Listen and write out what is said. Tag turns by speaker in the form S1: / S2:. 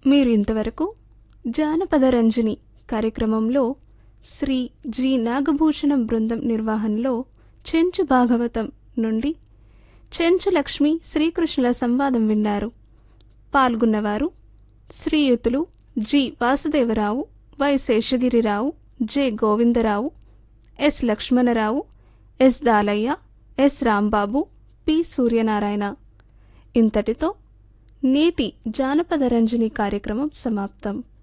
S1: మీరు ఇంతవరకు జానపద రంజని కార్యక్రమంలో శ్రీ జి నాగభూషణం బృందం నిర్వహణలో చెంచు భాగవతం నుండి చెంచు లక్ష్మి శ్రీకృష్ణుల సంవాదం విన్నారు పాల్గొన్నవారు శ్రీయుతులు G Vasudevarao Y Seshagirirao J Govindarao S Lakshmanarao S Dalaiah S Rambabu P Suryanarayana ఇంతటితో నేటి జానపద రంజని కార్యక్రమం సమాప్తం